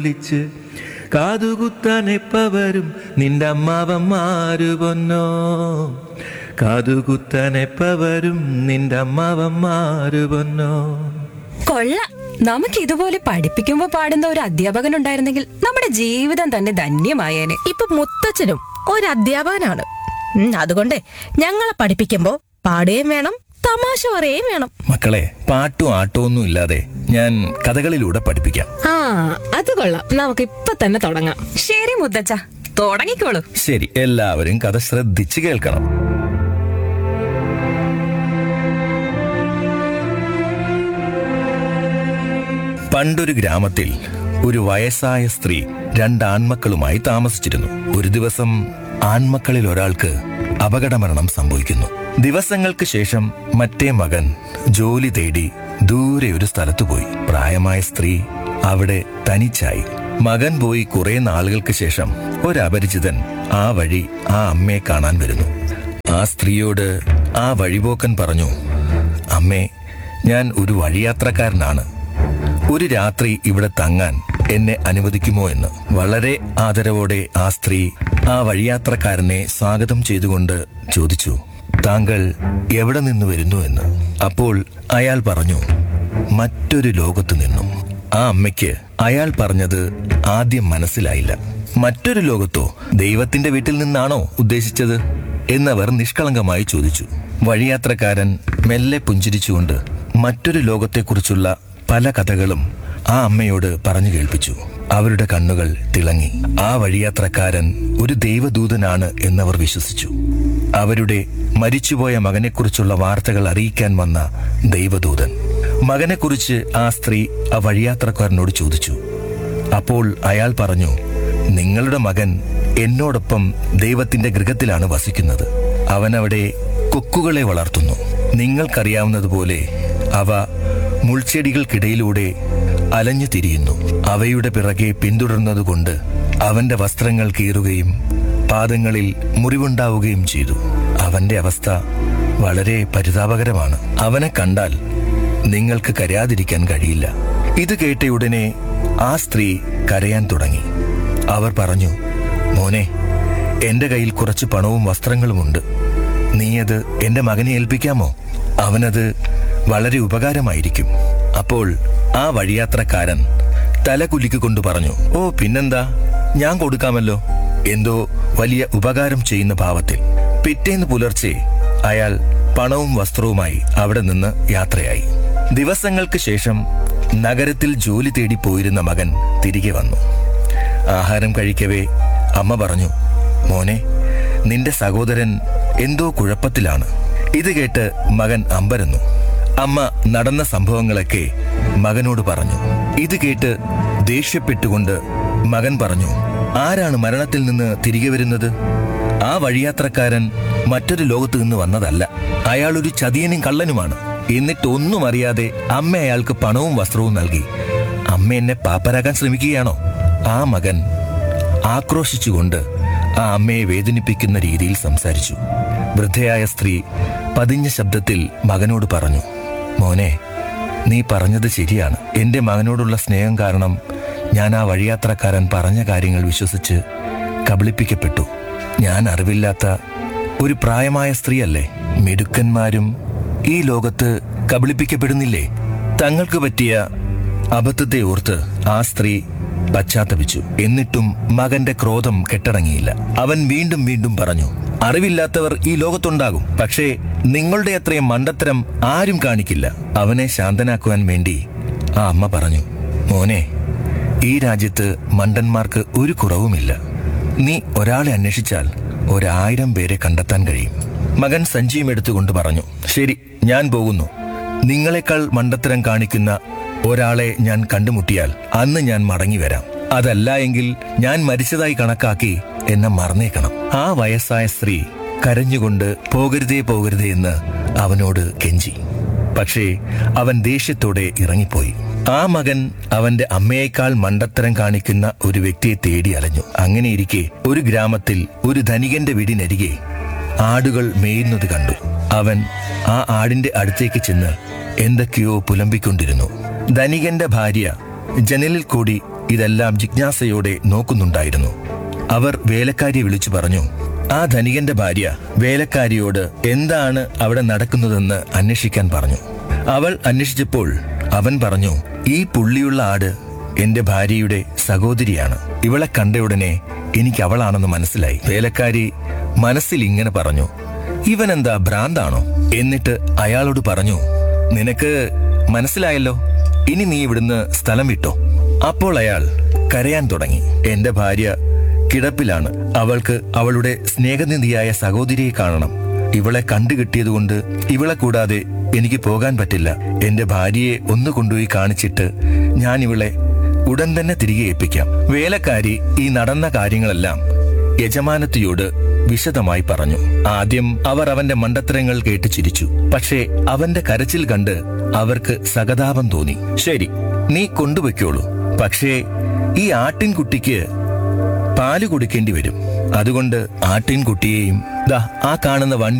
വിളിച്ച് കാതുകുത്താൻ എപ്പവരും നിന്റെ അമ്മാവന്മാര് പൊന്നോ കാതുകുത്താൻ എപ്പവരും നിന്റെ അമ്മാവന്മാര് പൊന്നോ കൊള്ള നമുക്ക് ഇതുപോലെ പഠിപ്പിക്കുമ്പോ പാടുന്ന ഒരു അധ്യാപകൻ ഉണ്ടായിരുന്നെങ്കിൽ നമ്മുടെ ജീവിതം തന്നെ ധന്യമായേനെ ഇപ്പൊ മുത്തച്ഛനും ഒരു അധ്യാപകനാണ് ഉം, അതുകൊണ്ട് ഞങ്ങളെ പഠിപ്പിക്കുമ്പോ പാടുകയും വേണം തമാശ പറയുകയും വേണം മക്കളെ പാട്ടും ആട്ടവും ഒന്നും ഇല്ലാതെ ഞാൻ കഥകളിലൂടെ പഠിപ്പിക്കാം ആ അത് കൊള്ളാം നമുക്ക് ഇപ്പൊ തന്നെ തുടങ്ങാം ശരി മുത്തച്ഛ തുടങ്ങിക്കോളൂ ശരി എല്ലാവരും കഥ ശ്രദ്ധിച്ച് കേൾക്കണം പണ്ടൊരു ഗ്രാമത്തിൽ ഒരു വയസ്സായ സ്ത്രീ രണ്ട് ആൺമക്കളുമായി താമസിച്ചിരുന്നു ഒരു ദിവസം ആൺമക്കളിൽ ഒരാൾക്ക് അപകടമരണം സംഭവിക്കുന്നു ദിവസങ്ങൾക്ക് ശേഷം മറ്റേ മകൻ ജോലി തേടി ദൂരെ ഒരു സ്ഥലത്തു പോയി പ്രായമായ സ്ത്രീ അവിടെ തനിച്ചായി മകൻ പോയി കുറെ നാളുകൾക്ക് ശേഷം ഒരപരിചിതൻ ആ വഴി ആ അമ്മയെ കാണാൻ വരുന്നു ആ സ്ത്രീയോട് ആ വഴിപോക്കൻ പറഞ്ഞു അമ്മേ ഞാൻ ഒരു വഴിയാത്രക്കാരനാണ് ഒരു രാത്രി ഇവിടെ തങ്ങാൻ എന്നെ അനുവദിക്കുമോ എന്ന് വളരെ ആദരവോടെ ആ സ്ത്രീ ആ വഴിയാത്രക്കാരനെ സ്വാഗതം ചെയ്തുകൊണ്ട് ചോദിച്ചു താങ്കൾ എവിടെ നിന്ന് വരുന്നു എന്ന് അപ്പോൾ അയാൾ പറഞ്ഞു മറ്റൊരു ലോകത്തു നിന്നും ആ അമ്മയ്ക്ക് അയാൾ പറഞ്ഞത് ആദ്യം മനസ്സിലായില്ല മറ്റൊരു ലോകത്തോ ദൈവത്തിന്റെ വീട്ടിൽ നിന്നാണോ ഉദ്ദേശിച്ചത് എന്നവർ നിഷ്കളങ്കമായി ചോദിച്ചു വഴിയാത്രക്കാരൻ മെല്ലെ പുഞ്ചിരിച്ചുകൊണ്ട് മറ്റൊരു ലോകത്തെക്കുറിച്ചുള്ള പല കഥകളും ആ അമ്മയോട് പറഞ്ഞു കേൾപ്പിച്ചു അവരുടെ കണ്ണുകൾ തിളങ്ങി ആ വഴിയാത്രക്കാരൻ ഒരു ദൈവദൂതനാണ് എന്നവർ വിശ്വസിച്ചു അവരുടെ മരിച്ചുപോയ മകനെക്കുറിച്ചുള്ള വാർത്തകൾ അറിയിക്കാൻ വന്ന ദൈവദൂതൻ മകനെക്കുറിച്ച് ആ സ്ത്രീ ആ വഴിയാത്രക്കാരനോട് ചോദിച്ചു അപ്പോൾ അയാൾ പറഞ്ഞു നിങ്ങളുടെ മകൻ എന്നോടൊപ്പം ദൈവത്തിന്റെ ഗൃഹത്തിലാണ് വസിക്കുന്നത് അവനവിടെ കൊക്കുകളെ വളർത്തുന്നു നിങ്ങൾക്കറിയാവുന്നതുപോലെ അവ മുൾച്ചെടികൾക്കിടയിലൂടെ അലഞ്ഞു തിരിയുന്നു അവയുടെ പിറകെ പിന്തുടർന്നതുകൊണ്ട് അവന്റെ വസ്ത്രങ്ങൾ കീറുകയും പാദങ്ങളിൽ മുറിവുണ്ടാവുകയും ചെയ്തു അവന്റെ അവസ്ഥ വളരെ പരിതാപകരമാണ് അവനെ കണ്ടാൽ നിങ്ങൾക്ക് കരയാതിരിക്കാൻ കഴിയില്ല ഇത് കേട്ടയുടനെ ആ സ്ത്രീ കരയാൻ തുടങ്ങി അവർ പറഞ്ഞു മോനെ എന്റെ കയ്യിൽ കുറച്ച് പണവും വസ്ത്രങ്ങളുമുണ്ട് നീ അത് എന്റെ മകനെ ഏൽപ്പിക്കാമോ അവനത് വളരെ ഉപകാരമായിരിക്കും അപ്പോൾ ആ വഴിയാത്രക്കാരൻ തല കുലുക്കിക്കൊണ്ട് പറഞ്ഞു ഓ പിന്നെന്താ ഞാൻ കൊടുക്കാമല്ലോ എന്തോ വലിയ ഉപകാരം ചെയ്യുന്ന ഭാവത്തിൽ പിറ്റേന്ന് പുലർച്ചെ അയാൾ പണവും വസ്ത്രവുമായി അവിടെ നിന്ന് യാത്രയായി ദിവസങ്ങൾക്ക് ശേഷം നഗരത്തിൽ ജോലി തേടി പോയിരുന്ന മകൻ തിരികെ വന്നു ആഹാരം കഴിക്കവേ അമ്മ പറഞ്ഞു മോനെ നിന്റെ സഹോദരൻ എന്തോ കുഴപ്പത്തിലാണ് ഇത് കേട്ട് മകൻ അമ്പരന്നു അമ്മ നടന്ന സംഭവങ്ങളൊക്കെ മകനോട് പറഞ്ഞു ഇത് കേട്ട് ദേഷ്യപ്പെട്ടുകൊണ്ട് മകൻ പറഞ്ഞു ആരാണ് മരണത്തിൽ നിന്ന് തിരികെ വരുന്നത് ആ വഴിയാത്രക്കാരൻ മറ്റൊരു ലോകത്ത് നിന്ന് വന്നതല്ല അയാൾ ഒരു ചതിയനും കള്ളനുമാണ് എന്നിട്ട് ഒന്നും അറിയാതെ അമ്മ അയാൾക്ക് പണവും വസ്ത്രവും നൽകി അമ്മ എന്നെ പാപ്പരാക്കാൻ ശ്രമിക്കുകയാണോ ആ മകൻ ആക്രോശിച്ചുകൊണ്ട് ആ അമ്മയെ വേദനിപ്പിക്കുന്ന രീതിയിൽ സംസാരിച്ചു വൃദ്ധയായ സ്ത്രീ പതിഞ്ഞ ശബ്ദത്തിൽ മകനോട് പറഞ്ഞു മോനെ നീ പറഞ്ഞത് ശരിയാണ് എന്റെ മകനോടുള്ള സ്നേഹം കാരണം ഞാൻ ആ വഴിയാത്രക്കാരൻ പറഞ്ഞ കാര്യങ്ങൾ വിശ്വസിച്ച് കബളിപ്പിക്കപ്പെട്ടു ഞാൻ അറിവില്ലാത്ത ഒരു പ്രായമായ സ്ത്രീയല്ലേ മിടുക്കന്മാരും ഈ ലോകത്ത് കബളിപ്പിക്കപ്പെടുന്നില്ലേ തങ്ങൾക്ക് പറ്റിയ അബദ്ധത്തെ ഓർത്ത് ആ സ്ത്രീ പശ്ചാത്തപിച്ചു എന്നിട്ടും മകന്റെ ക്രോധം കെട്ടടങ്ങിയില്ല അവൻ വീണ്ടും വീണ്ടും പറഞ്ഞു അറിവില്ലാത്തവർ ഈ ലോകത്തുണ്ടാകും പക്ഷേ നിങ്ങളുടെ അത്രയും മണ്ടത്തരം ആരും കാണിക്കില്ല അവനെ ശാന്തനാക്കുവാൻ വേണ്ടി ആ അമ്മ പറഞ്ഞു മോനെ ഈ രാജ്യത്ത് മണ്ടന്മാർക്ക് ഒരു കുറവുമില്ല നീ ഒരാളെ അന്വേഷിച്ചാൽ ഒരായിരം പേരെ കണ്ടെത്താൻ കഴിയും മകൻ സഞ്ജീവം എടുത്തുകൊണ്ട് പറഞ്ഞു ശരി ഞാൻ പോകുന്നു നിങ്ങളെക്കാൾ മണ്ടത്തരം കാണിക്കുന്ന ഒരാളെ ഞാൻ കണ്ടുമുട്ടിയാൽ അന്ന് ഞാൻ മടങ്ങി വരാം അതല്ല എങ്കിൽ ഞാൻ മരിച്ചതായി കണക്കാക്കി എന്നെ മറന്നേക്കണം ആ വയസ്സായ സ്ത്രീ കരഞ്ഞുകൊണ്ട് പോകരുതേ പോകരുതേ എന്ന് അവനോട് കെഞ്ചി പക്ഷേ അവൻ ദേഷ്യത്തോടെ ഇറങ്ങിപ്പോയി ആ മകൻ അവന്റെ അമ്മയേക്കാൾ മണ്ടത്തരം കാണിക്കുന്ന ഒരു വ്യക്തിയെ തേടി അലഞ്ഞു അങ്ങനെയിരിക്കെ ഒരു ഗ്രാമത്തിൽ ഒരു ധനികന്റെ വീടിനരികെ ആടുകൾ മേയുന്നത് കണ്ടു അവൻ ആ ആടിന്റെ അടുത്തേക്ക് ചെന്ന് എന്തൊക്കെയോ പുലമ്പിക്കൊണ്ടിരുന്നു ധനികന്റെ ഭാര്യ ജനലിൽ കൂടി ഇതെല്ലാം ജിജ്ഞാസയോടെ നോക്കുന്നുണ്ടായിരുന്നു അവർ വേലക്കാരിയെ വിളിച്ചു പറഞ്ഞു ആ ധനികന്റെ ഭാര്യ വേലക്കാരിയോട് എന്താണ് അവിടെ നടക്കുന്നതെന്ന് അന്വേഷിക്കാൻ പറഞ്ഞു അവൾ അന്വേഷിച്ചപ്പോൾ അവൻ പറഞ്ഞു ഈ പുള്ളിയുള്ള ആട് എന്റെ ഭാര്യയുടെ സഹോദരിയാണ് ഇവളെ കണ്ടയുടനെ എനിക്ക് അവളാണെന്ന് മനസ്സിലായി വേലക്കാരി മനസ്സിൽ ഇങ്ങനെ പറഞ്ഞു ഇവനെന്താ ഭ്രാന്താണോ എന്നിട്ട് അയാളോട് പറഞ്ഞു നിനക്ക് മനസ്സിലായല്ലോ ഇനി നീ ഇവിടുന്ന് സ്ഥലം വിട്ടോ അപ്പോൾ അയാൾ കരയാൻ തുടങ്ങി എന്റെ ഭാര്യ കിടപ്പിലാണ് അവൾക്ക് അവളുടെ സ്നേഹനിധിയായ സഹോദരിയെ കാണണം ഇവളെ കണ്ടുകിട്ടിയതുകൊണ്ട് ഇവളെ കൂടാതെ എനിക്ക് പോകാൻ പറ്റില്ല എന്റെ ഭാര്യയെ ഒന്ന് കൊണ്ടുപോയി കാണിച്ചിട്ട് ഞാൻ ഇവളെ ഉടൻ തന്നെ തിരികെ ഏൽപ്പിക്കാം വേലക്കാരി ഈ നടന്ന കാര്യങ്ങളെല്ലാം യജമാനത്തിയോട് വിശദമായി പറഞ്ഞു ആദ്യം അവർ അവന്റെ മണ്ടത്തരങ്ങൾ കേട്ട് ചിരിച്ചു പക്ഷേ അവന്റെ കരച്ചിൽ കണ്ട് അവർക്ക് സഹതാപം തോന്നി ശരി നീ കൊണ്ടുവയ്ക്കോളൂ പക്ഷേ ഈ ആട്ടിൻകുട്ടിക്ക് പാല് കൊടുക്കേണ്ടി വരും അതുകൊണ്ട് ആട്ടിൻകുട്ടിയെയും ദാ ആ കാണുന്ന വണ്ടി